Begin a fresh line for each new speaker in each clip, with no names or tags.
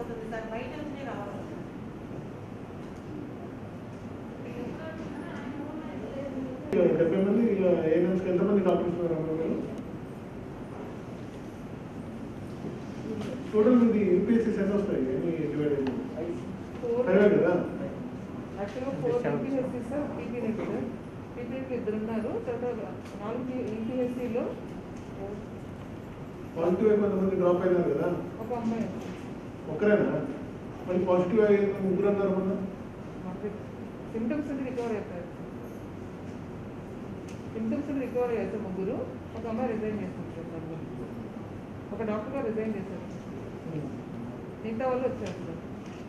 వస్తుంది సార్ బయట నుంచి రావాలి
డెబ్బై మంది ఇలా ఏఎన్ఎంస్కి ఎంతమంది డాక్టర్స్ ఉన్నారు అమ్మ మీరు టోటల్ మీది యూపీఎస్సీస్ ఎన్ని వస్తాయి ఎన్ని డివైడ్ అయింది ఫైవ్ కదా
యాక్చువల్గా four UPSC sir PPS sir PPSC ఇద్దరు ఉన్నారు తర్వాత నాలుగు యూపీఎస్సీలో
పాజిటివ్ అయి కొంతమంది డ్రాప్ అయినారు కదా
ఒక అమ్మాయి
ఒక్కరేనా మళ్ళీ పాజిటివ్ అయ్యి ముగ్గురు అన్నారు మొన్న
మాకు సిమ్టమ్స్ నుండి రికవర్ అవుతారు సిమ్టమ్స్ నుండి రికవర్ అయ్యారు సార్ ముగ్గురు ఒక అమ్మాయి రిజైన్ చేస్తుంది సార్ దాంట్లో. ఒక డాక్టర్ గారు రిజైన్ చేశారు మిగతా వాళ్ళు వచ్చారు sir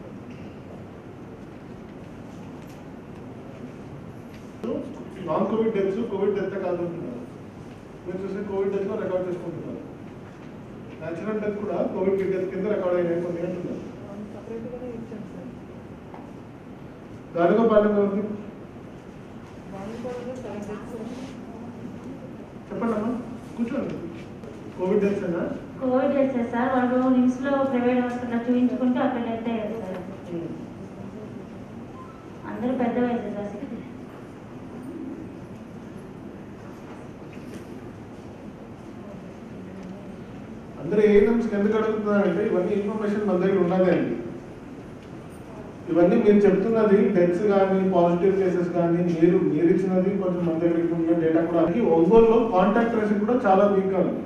non covid deaths covid death కాదు అంటున్నారు మీరు చూస్తే కోవిడ్ డెత్ లో రికార్డ్ చేసుకుంటున్నారు న్యాచురల్ డెత్ కూడా కోవిడ్ డెత్ కింద రికార్డ్ అయినాయి కొన్ని అంటున్నారు
సపరేట్గానే ఇచ్చాం సార్
దానిలో పాలన ఉంది
వాళ్ళు కూడా సెవెన్ డేస్
చెప్పండి అమ్మా కూర్చోండి కోవిడ్ డెత్స్ అయినా
కోవిడ్ చేస్తారు సార్ వాళ్ళు నిమ్స్ లో ప్రైవేట్ హాస్పిటల్ చూపించుకుంటే అక్కడ డెత్ అయ్యారు సార్ అందరూ పెద్ద వయసు సార్
అందరూ ఏఎన్ఎంస్కి ఎందుకు అడుగుతున్నారంటే ఇవన్నీ ఇన్ఫర్మేషన్ మన దగ్గర ఉన్నదే అండి ఇవన్నీ మీరు చెప్తున్నది డెత్స్ కానీ పాజిటివ్ కేసెస్ కానీ మీరు మీరు ఇచ్చినది కొంచెం మన దగ్గర ఉన్న డేటా కూడా అది ఒంగోలులో కాంటాక్ట్ ట్రేసింగ్ కూడా చాలా వీక్ ఉంది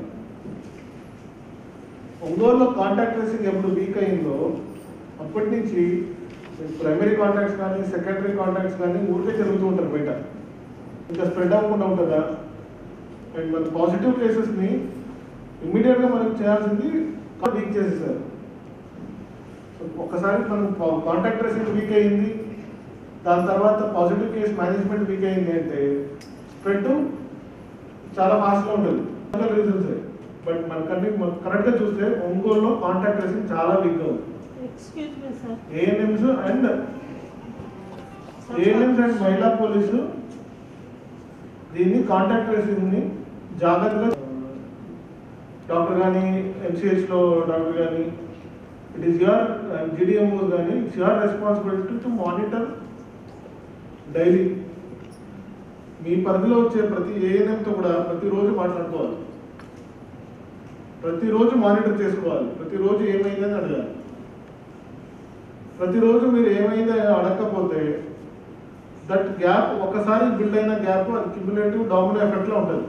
ఒంగోలులో కాంటాక్ట్ ట్రేసింగ్ ఎప్పుడు వీక్ అయిందో అప్పటి నుంచి ప్రైమరీ కాంటాక్ట్స్ కానీ సెకండరీ కాంటాక్ట్స్ కానీ ఊరికే జరుగుతూ ఉంటారు బయట ఇంకా స్ప్రెడ్ అవ్వకుండా ఉంటుందా అండ్ మన పాజిటివ్ కేసెస్ని ఇమ్మీడియట్గా మనం చేయాల్సింది వీక్ చేసేసారు సో ఒక్కసారి మనం కాంటాక్ట్ ట్రేసింగ్ వీక్ అయింది దాని తర్వాత పాజిటివ్ కేస్ మేనేజ్మెంట్ వీక్ అయింది అంటే స్ప్రెడ్ చాలా ఫాస్ట్గా ఉంటుంది రీజన్స్ బట్ మనకన్నీ కరెక్ట్గా చూస్తే ఒంగోలులో కాంటాక్ట్ ట్రేసింగ్ చాలా వీక్గా ఉంది
excuse me sir
ANMs and ANMs and మహిళా పోలీసు దీన్ని కాంటాక్ట్ ట్రేసింగ్ని జాగ్రత్తగా డాక్టర్ కానీ ఎంసీహెచ్లో డాక్టర్ కానీ ఇట్ ఈస్ యువర్ జిడిఎంఓ కానీ it's your responsibility to monitor daily మీ పరిధిలో వచ్చే ప్రతి ఏఎన్ఎంతో కూడా ప్రతిరోజు మాట్లాడుకోవాలి ప్రతిరోజు మానిటర్ చేసుకోవాలి ప్రతిరోజు ఏమైందని అడగాలి ప్రతిరోజు మీరు ఏమైందో అడగకపోతే దట్ గ్యాప్ ఒకసారి బిల్డ్ అయిన గ్యాప్ అది క్యుములేటివ్ డామినో ఎఫెక్ట్లో ఉంటుంది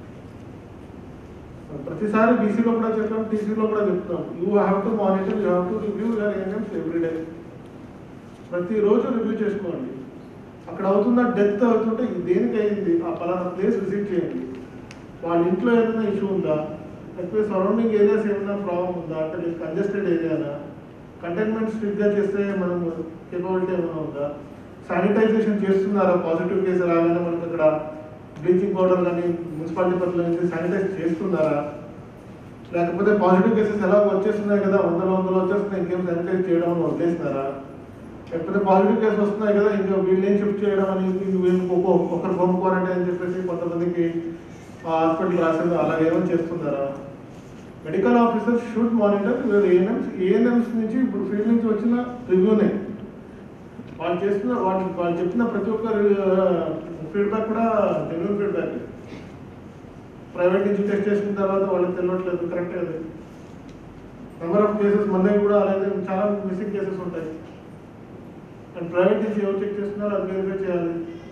ప్రతిసారి బీసీలో కూడా చెప్తాం టీసీలో కూడా చెప్తాం you have to monitor you have to review your ANMs every day ప్రతిరోజు రివ్యూ చేసుకోండి అక్కడ అవుతున్న డెత్ అవుతుంటే ఇది దేనికి అయింది ఆ పలానా ప్లేస్ విజిట్ చేయండి వాళ్ళ ఇంట్లో ఏదైనా ఇష్యూ ఉందా లేకపోతే సరౌండింగ్ ఏరియాస్ ఏమైనా ప్రాబ్లం ఉందా అంటే మీకు కంజెస్టెడ్ ఏరియానా కంటైన్మెంట్ స్ట్రిక్ట్గా చేస్తే మనం కేపబిలిటీ ఏమైనా ఉందా శానిటైజేషన్ చేస్తున్నారా పాజిటివ్ కేసు రాగానే మనకి అక్కడ బ్లీచింగ్ పౌడర్ కానీ మున్సిపాలిటీ పరిధిలో నుంచి శానిటైజ్ చేస్తున్నారా లేకపోతే పాజిటివ్ కేసెస్ ఎలా వచ్చేస్తున్నాయి కదా వందల వందలు వచ్చేస్తున్నాయి ఇంకేం శానిటైజ్ చేయడం అని వదిలేస్తున్నారా లేకపోతే పాజిటివ్ కేసు వస్తున్నాయి కదా ఇంకా వీళ్ళేం షిఫ్ట్ చేయడం అని వీళ్ళు ఒక్కొక్క- ఒకరు హోమ్ క్వారంటైన్ అని చెప్పేసి కొంతమందికి హాస్పిటల్ రాసేది అలాగే ఏమైనా చేస్తున్నారా medical officer should monitor your ANMs ANMs నుంచి ఇప్పుడు ఫీల్డ్ నుంచి వచ్చిన రివ్యూనే వాళ్ళు చేస్తున్న వాళ్ళు వాళ్ళు చెప్పిన ప్రతి ఒక్క ఫీడ్బ్యాక్ కూడా జెన్యున్ ఫీడ్బ్యాక్ ప్రైవేట్ నుంచి టెస్ట్ చేసుకున్న తర్వాత వాళ్ళకి తెలియట్లేదు కరెక్ట్ అది నెంబర్ ఆఫ్ కేసెస్ మన దగ్గర కూడా అలాగే చాలా మిస్సింగ్ కేసెస్ ఉంటాయి అండ్ ప్రైవేట్ నుంచి ఎవరు చెక్ చేస్తున్నారో అది వెరిఫై చేయాలి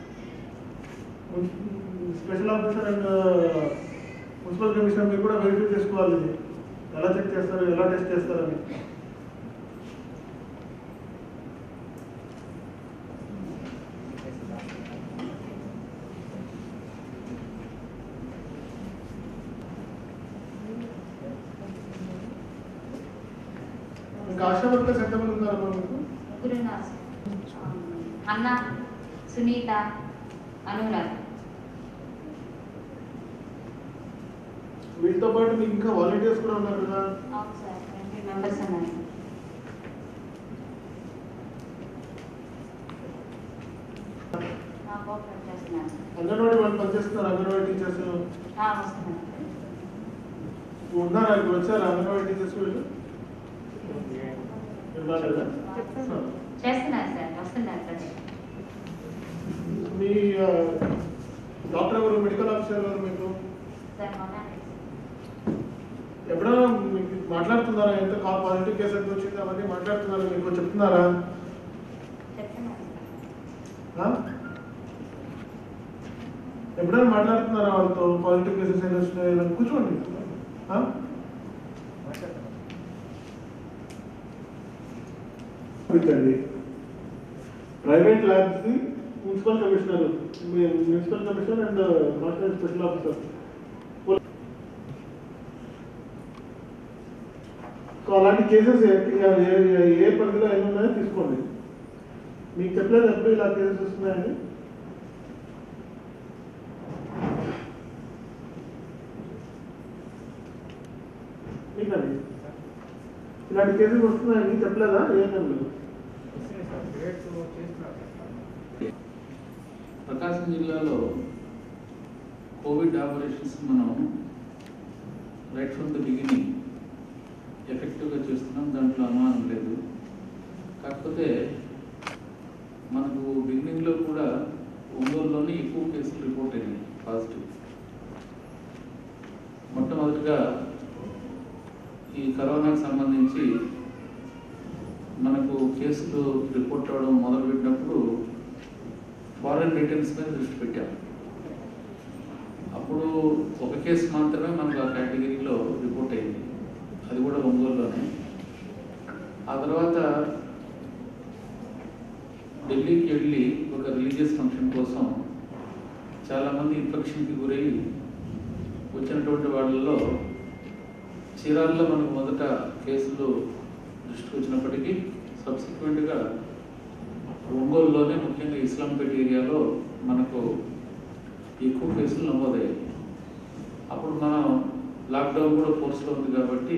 special officer and municipal commissioner మీరు కూడా వెరిఫై చేసుకోవాలి ఇది. ఎలా చెక్ చేస్తారు ఎలా టెస్ట్ చేస్తారని ఇంకా ఆశా వర్కర్స్ ఎంతమంది ఉన్నారు మీకు
ముగ్గురు ఉన్నారు సార్. అన్న సునీత అనురాగ్
వీటితో పాటు మీకు ఇంకా వాలంటీర్స్ కూడా ఉన్నారు కదా
అవును సార్ ట్వంటీ మెంబర్స్ ఉన్నారు నా కోఆపరేట్ చేస్తున్నారు
అంగన్వాడీ వాళ్ళు పనిచేస్తున్నారు అంగన్వాడీ టీచర్స్
ఆ, వస్తున్నారు
ఉన్నారా ఇప్పుడు వచ్చారు అంగన్వాడీ టీచర్స్ వీళ్ళు రాలేదా
చెప్తాను.
చేస్తున్నారు సార్ వస్తున్నారు సార్
మీ ఆ, డాక్టర్ ఎవరు మెడికల్ ఆఫీసర్ ఎవరు మీకు
సార్ మొన్న
ఎప్పుడైనా మీకు మాట్లాడుతున్నారా ఎంత కా పాజిటివ్ కేసు ఎంత వచ్చింది అవన్నీ మాట్లాడుతున్నారా మీకు చెప్తున్నారా
చెప్తున్నారు సార్
ఆ? ఎప్పుడైనా మాట్లాడుతున్నారా వాళ్ళతో పాజిటివ్ కేసెస్ ఎన్ని వచ్చినాయి అని కూర్చోండి ఆ? పెట్టండి private labs municipal commissioner municipal commissioner and constitute special officer so అలాంటి కేసెస్ ఏ పరిధిలో ఎన్ని ఉన్నాయో తీసుకోండి మీకు చెప్పలేదు ఎప్పుడు ఇలా కేసెస్ వస్తున్నాయని మీకండి ఇలాంటి కేసెస్ వస్తున్నాయని చెప్పలేదా ఏమన్నా
ప్రకాశం జిల్లాలో కోవిడ్ ఆపరేషన్స్ మనం రైట్ ఫ్రమ్ ద బిగినింగ్ ఎఫెక్టివ్గా చేస్తున్నాం దాంట్లో అనుమానం లేదు కాకపోతే మనకు బిగినింగ్లో కూడా ఒంగోలులోనే ఎక్కువ కేసులు రిపోర్ట్ అయినాయి పాజిటివ్ మొట్టమొదటిగా ఈ కరోనాకు సంబంధించి మనకు కేసులు రిపోర్ట్ అవ్వడం మొదలుపెట్టినప్పుడు ఫారెన్ రిటర్న్స్ మీద దృష్టి పెట్టాం అప్పుడు ఒక కేసు మాత్రమే మనకు ఆ కేటగిరీలో రిపోర్ట్ అయింది అది కూడా ఒంగోలులోనే ఆ తర్వాత ఢిల్లీకి వెళ్ళి ఒక రిలీజియస్ ఫంక్షన్ కోసం చాలామంది ఇన్ఫెక్షన్కి గురై వచ్చినటువంటి వాళ్ళలో చీరాల్లో మనకు మొదట కేసులు దృష్టికి వచ్చినప్పటికీ సబ్సిక్వెంట్గా ఒంగోలులోనే ముఖ్యంగా ఇస్లాంపేట ఏరియాలో మనకు ఎక్కువ కేసులు నమోదయ్యాయి అప్పుడు మనం లాక్డౌన్ కూడా ఫోర్స్లో ఉంది కాబట్టి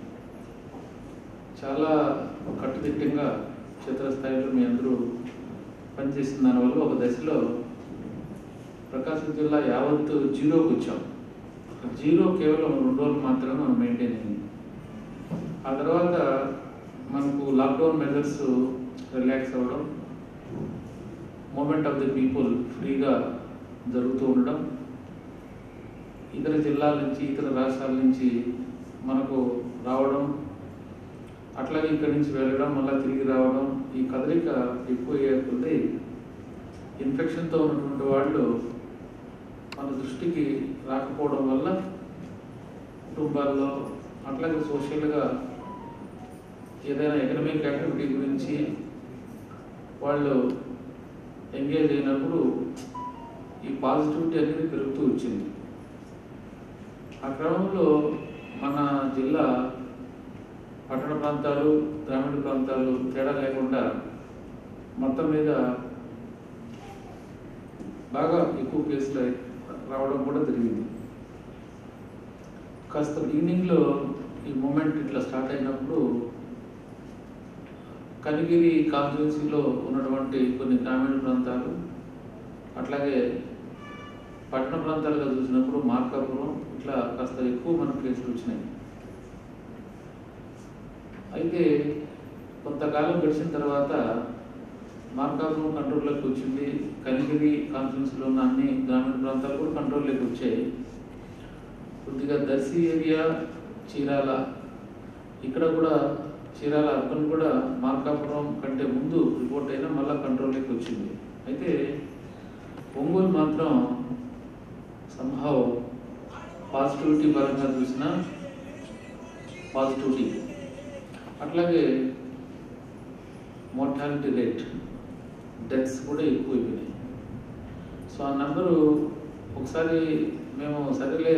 చాలా కట్టుదిట్టంగా క్షేత్రస్థాయిలో మీ అందరూ పనిచేసిన దానివల్ల ఒక దశలో ప్రకాశం జిల్లా యావత్తు జీరోకి వచ్చాం జీరో కేవలం రెండు రోజులు మాత్రమే మనం మెయింటైన్ అయింది ఆ తర్వాత మనకు లాక్డౌన్ మెజర్స్ రిలాక్స్ అవ్వడం మూమెంట్ ఆఫ్ ది పీపుల్ ఫ్రీగా జరుగుతూ ఉండడం ఇతర జిల్లాల నుంచి ఇతర రాష్ట్రాల నుంచి మనకు రావడం అట్లాగే ఇక్కడి నుంచి వెళ్ళడం మళ్ళీ తిరిగి రావడం ఈ కదలిక ఎక్కువ అయ్యేకొద్దీ ఇన్ఫెక్షన్తో ఉన్నటువంటి వాళ్ళు మన దృష్టికి రాకపోవడం వల్ల కుటుంబాల్లో అట్లాగే సోషల్గా ఏదైనా ఎకనమిక్ యాక్టివిటీ గురించి వాళ్ళు ఎంగేజ్ అయినప్పుడు ఈ పాజిటివిటీ అనేది పెరుగుతూ వచ్చింది ఆ క్రమంలో మన జిల్లా పట్టణ ప్రాంతాలు గ్రామీణ ప్రాంతాలు తేడా లేకుండా మొత్తం మీద బాగా ఎక్కువ కేసులు రావడం కూడా జరిగింది కాస్త బిగినింగ్లో ఈ మూమెంట్ ఇట్లా స్టార్ట్ అయినప్పుడు కనిగిరి కాన్స్టిట్యున్సీలో ఉన్నటువంటి కొన్ని గ్రామీణ ప్రాంతాలు అట్లాగే పట్టణ ప్రాంతాలుగా చూసినప్పుడు మార్కాపురం ఇట్లా కాస్త ఎక్కువ మనకు కేసులు వచ్చినాయి అయితే కొంతకాలం గడిచిన తర్వాత మార్కాపురం కంట్రోల్లోకి వచ్చింది కనిగిరి కాన్స్టిట్యున్సీలో ఉన్న అన్ని గ్రామీణ ప్రాంతాలు కూడా కంట్రోల్లోకి వచ్చాయి కొద్దిగా దర్శి ఏరియా చీరాల ఇక్కడ కూడా చీరాల అర్బన్ కూడా మార్కాపురం కంటే ముందు రిపోర్ట్ అయినా మళ్ళీ కంట్రోల్లోకి వచ్చింది అయితే ఒంగోలు మాత్రం సంభావ్ పాజిటివిటీ పరంగా చూసిన పాజిటివిటీ అట్లాగే మోర్టాలిటీ రేట్ డెత్స్ కూడా ఎక్కువైపోయినాయి సో ఆ నెంబరు ఒకసారి మేము సరేలే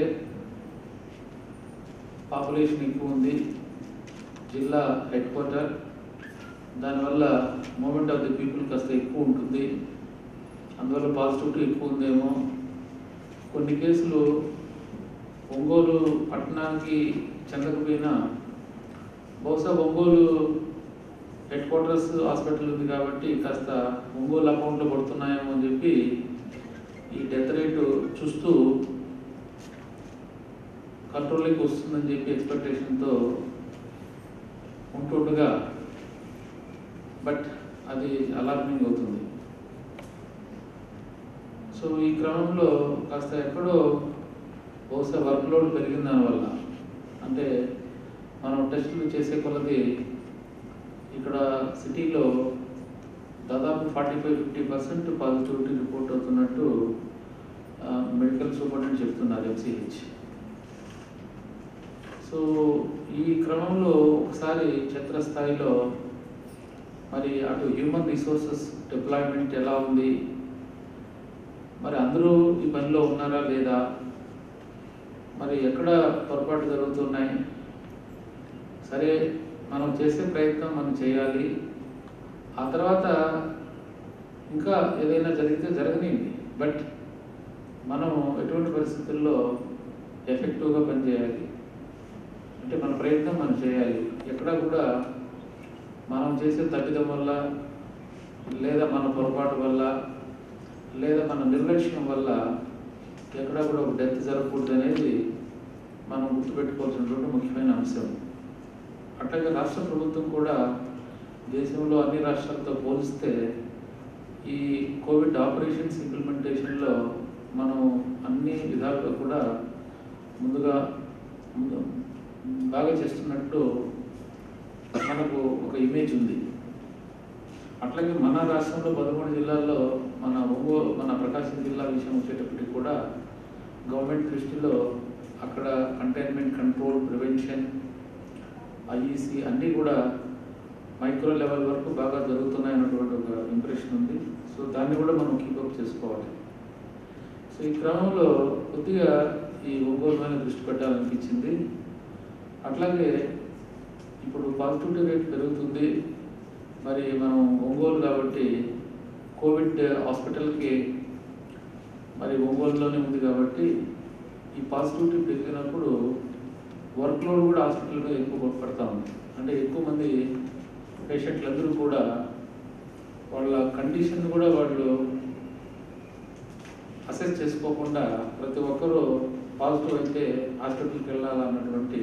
పాపులేషన్ ఎక్కువ ఉంది జిల్లా హెడ్ క్వార్టర్ దానివల్ల మూమెంట్ ఆఫ్ ది పీపుల్ కాస్త ఎక్కువ ఉంటుంది అందువల్ల పాజిటివిటీ ఎక్కువ ఉందేమో కొన్ని కేసులు ఒంగోలు పట్టణానికి చెందకపోయినా బహుశా ఒంగోలు హెడ్ క్వార్టర్స్ హాస్పిటల్ ఉంది కాబట్టి కాస్త ఒంగోలు అకౌంట్లో పడుతున్నాయేమో అని చెప్పి ఈ డెత్ రేటు చూస్తూ కంట్రోల్లోకి వస్తుందని చెప్పి ఎక్స్పెక్టేషన్తో ఉంటుండగా బట్ అది అలార్మింగ్ అవుతుంది సో ఈ క్రమంలో కాస్త ఎక్కడో బహుశా వర్క్లోడ్ పెరిగిన దానివల్ల అంటే మనం టెస్టులు చేసే కొలది ఇక్కడ సిటీలో దాదాపు forty five fifty percent positivity report అవుతున్నట్టు ఆ, మెడికల్ సూపరింటెండెంట్ చెప్తున్నారు ఎంసీహెచ్ సో ఈ క్రమంలో ఒకసారి క్షేత్రస్థాయిలో మరి అటు హ్యూమన్ రిసోర్సెస్ డిప్లాయ్మెంట్ ఎలా ఉంది మరి అందరూ ఈ పనిలో ఉన్నారా లేదా మరి ఎక్కడ పొరపాటు జరుగుతున్నాయి సరే మనం చేసే ప్రయత్నం మనం చేయాలి ఆ తర్వాత ఇంకా ఏదైనా జరిగితే జరగనింది బట్ మనం ఎటువంటి పరిస్థితుల్లో ఎఫెక్టివ్గా పనిచేయాలి అంటే మన ప్రయత్నం మనం చేయాలి ఎక్కడ కూడా మనం చేసే తప్పిదం వల్ల లేదా మన పొరపాటు వల్ల లేదా మన నిర్లక్ష్యం వల్ల ఎక్కడ కూడా ఒక డెత్ జరగకూడదు అనేది మనం గుర్తుపెట్టుకోవాల్సినటువంటి ముఖ్యమైన అంశం అట్లాగే రాష్ట్ర ప్రభుత్వం కూడా దేశంలో అన్ని రాష్ట్రాలతో పోలిస్తే ఈ కోవిడ్ ఆపరేషన్స్ ఇంప్లిమెంటేషన్లో మనం అన్ని విధాలుగా కూడా ముందుగా ముందు బాగా చేస్తున్నట్టు మనకు ఒక ఇమేజ్ ఉంది అట్లాగే మన రాష్ట్రంలో పదమూడు జిల్లాల్లో మన ఒంగోలు మన ప్రకాశం జిల్లా విషయం వచ్చేటప్పటికి కూడా గవర్నమెంట్ దృష్టిలో అక్కడ కంటైన్మెంట్ కంట్రోల్ ప్రివెన్షన్ ఐఈసి అన్నీ కూడా మైక్రో లెవెల్ వరకు బాగా జరుగుతున్నాయి అన్నటువంటి ఒక ఇంప్రెషన్ ఉంది సో దాన్ని కూడా మనం కీపప్ చేసుకోవాలి సో ఈ క్రమంలో కొద్దిగా ఈ ఒంగోలు మీద దృష్టి పెట్టాలనిపించింది అట్లాగే ఇప్పుడు పాజిటివిటీ రేట్ పెరుగుతుంది మరి మనం ఒంగోలు కాబట్టి కోవిడ్ హాస్పిటల్కి మరి ఒంగోలులోనే ఉంది కాబట్టి ఈ పాజిటివిటీ పెరిగినప్పుడు వర్క్ లోడ్ కూడా హాస్పిటల్ మీద ఎక్కువ పడతా ఉంది అంటే ఎక్కువ మంది పేషెంట్లు అందరూ కూడా వాళ్ళ కండిషన్ కూడా వాళ్ళు అసెస్ చేసుకోకుండా ప్రతి ఒక్కరూ పాజిటివ్ అయితే హాస్పిటల్కి వెళ్ళాలన్నటువంటి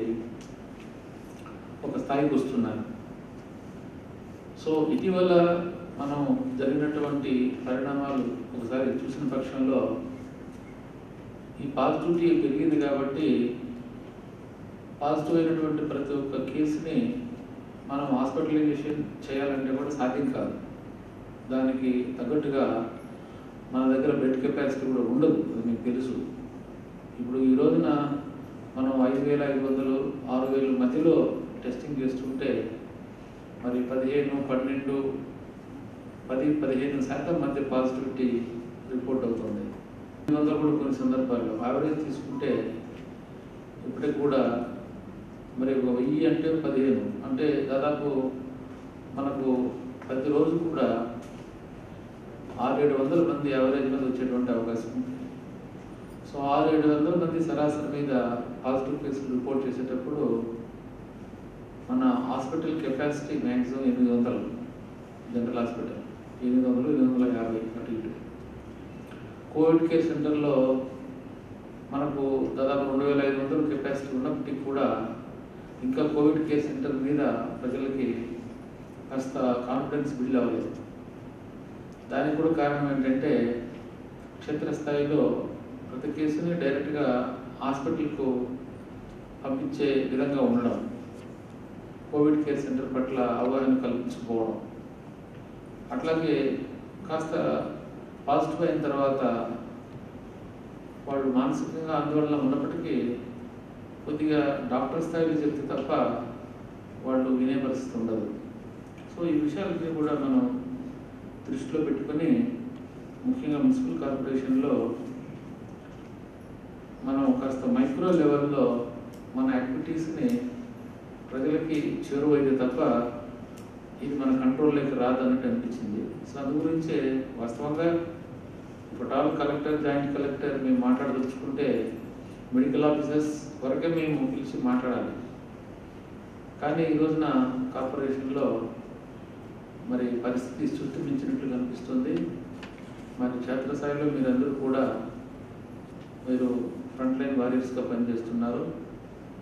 ఒక స్థాయికి వస్తున్నారు సో ఇటీవల మనం జరిగినటువంటి పరిణామాలు ఒకసారి చూసిన పక్షంలో ఈ పాజిటివిటీ పెరిగింది కాబట్టి పాజిటివ్ అయినటువంటి ప్రతి ఒక్క కేసుని మనం హాస్పిటలైజేషన్ చేయాలంటే కూడా సాధ్యం కాదు దానికి తగ్గట్టుగా మన దగ్గర బెడ్ కెపాసిటీ కూడా ఉండదు అది మీకు తెలుసు ఇప్పుడు ఈ రోజున మనం ఐదు వేల ఐదు వందలు ఆరు వేల మధ్యలో టెస్టింగ్ చేస్తుంటే మరి పదిహేను పన్నెండు పది పదిహేను శాతం మధ్య పాజిటివిటీ రిపోర్ట్ అవుతుంది ఐదు వందలు కూడా కొన్ని సందర్భాల్లో యావరేజ్ తీసుకుంటే ఇప్పటికి కూడా మరి ఒక వెయ్యి అంటే పదిహేను అంటే దాదాపు మనకు ప్రతిరోజు కూడా ఆరు ఏడు వందల మంది యావరేజ్ మీద వచ్చేటువంటి అవకాశం ఉంది సో ఆరు ఏడు వందల మంది సరాసరి మీద పాజిటివ్ కేసులు రిపోర్ట్ చేసేటప్పుడు మన హాస్పిటల్ కెపాసిటీ మ్యాక్సిమం ఎనిమిది వందలు జనరల్ హాస్పిటల్ ఎనిమిది వందలు ఎనిమిది వందల యాభై అటు ఇటు కోవిడ్ కేర్ సెంటర్లో మనకు దాదాపు రెండు వేల ఐదు వందలు కెపాసిటీ ఉన్నప్పటికీ కూడా ఇంకా కోవిడ్ కేర్ సెంటర్ మీద ప్రజలకి కాస్త కాన్ఫిడెన్స్ బిల్డ్ అవ్వలేదు దానికి కూడా కారణం ఏంటంటే క్షేత్రస్థాయిలో ప్రతి కేసుని డైరెక్ట్గా హాస్పిటల్కు పంపించే విధంగా ఉండడం కోవిడ్ కేర్ సెంటర్ పట్ల అవగాహన కల్పించుకోవడం అట్లాగే కాస్త పాజిటివ్ అయిన తర్వాత వాళ్ళు మానసికంగా ఆందోళన ఉన్నప్పటికీ కొద్దిగా డాక్టర్ స్థాయిలో చెప్తే తప్ప వాళ్ళు వినే పరిస్థితి ఉండదు సో ఈ విషయాలన్నీ కూడా మనం దృష్టిలో పెట్టుకొని ముఖ్యంగా మున్సిపల్ కార్పొరేషన్లో మనం కాస్త మైక్రో లెవెల్లో మన యాక్టివిటీస్ని ప్రజలకి చేరువైతే తప్ప ఇది మన కంట్రోల్లోకి రాదన్నట్టు అనిపించింది సో అందు గురించే వాస్తవంగా ఇప్పుడు కలెక్టర్ జాయింట్ కలెక్టర్ మేము మాట్లాడదలుచుకుంటే మెడికల్ ఆఫీసర్స్ వరకే మేము పిలిచి మాట్లాడాలి కానీ ఈ రోజున కార్పొరేషన్లో మరి పరిస్థితి శృతి మించినట్లు కనిపిస్తుంది మరి క్షేత్రస్థాయిలో మీరందరూ కూడా మీరు ఫ్రంట్ లైన్ వారియర్స్గా పనిచేస్తున్నారు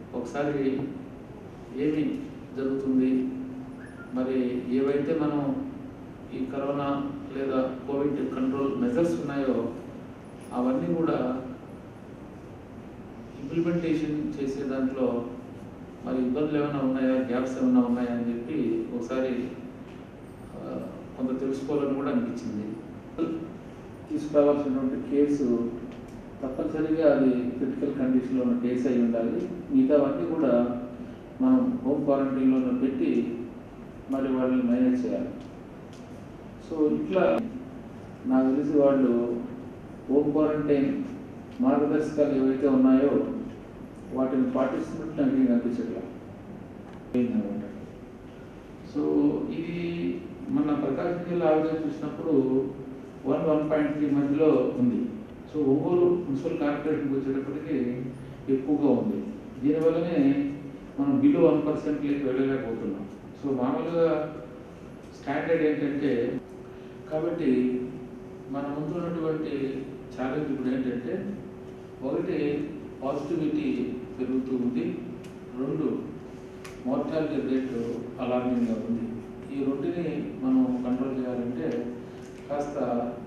ఒకసారి ఏమి జరుగుతుంది మరి ఏవైతే మనం ఈ కరోనా లేదా కోవిడ్ కంట్రోల్ మెజర్స్ ఉన్నాయో అవన్నీ కూడా ఇంప్లిమెంటేషన్ చేసే దాంట్లో మరి ఇబ్బందులు ఏమైనా ఉన్నాయా గ్యాప్స్ ఏమైనా ఉన్నాయా అని చెప్పి ఒకసారి ఆ, కొంత తెలుసుకోవాలని కూడా అనిపించింది తీసుకురావాల్సినటువంటి కేసు తప్పనిసరిగా అది క్రిటికల్ కండిషన్లో ఉన్న కేసు అయి ఉండాలి మిగతావన్నీ కూడా మనం హోమ్ క్వారంటైన్లో పెట్టి మరి వాళ్ళని మేనేజ్ చేయాలి సో ఇట్లా నాకు తెలిసి వాళ్ళు హోమ్ క్వారంటైన్ మార్గదర్శకాలు ఏవైతే ఉన్నాయో వాటిని పాటిస్తున్నట్టు నాకు ఏం అనిపించట్లా అయిందన్నమాట. సో ఇది మన ప్రకాశం జిల్లా ఆలోచన చూసినప్పుడు వన్ వన్ పాయింట్ త్రీ మధ్యలో ఉంది సో ఒంగోలు మున్సిపల్ కార్పొరేషన్కి వచ్చేటప్పటికి ఎక్కువగా ఉంది దీనివల్లనే మనం బిలో వన్ పర్సెంట్కి వెళ్ళలేకపోతున్నాం సో మామూలుగా స్టాండర్డ్ ఏంటంటే కాబట్టి మన ముందు ఉన్నటువంటి ఛాలెంజ్ ఇప్పుడు ఏంటంటే ఒకటి పాజిటివిటీ పెరుగుతూ ఉంది రెండు మోర్టాలిటీ రేటు అలార్మింగ్గా ఉంది ఈ రెండుని మనం కంట్రోల్ చేయాలంటే కాస్త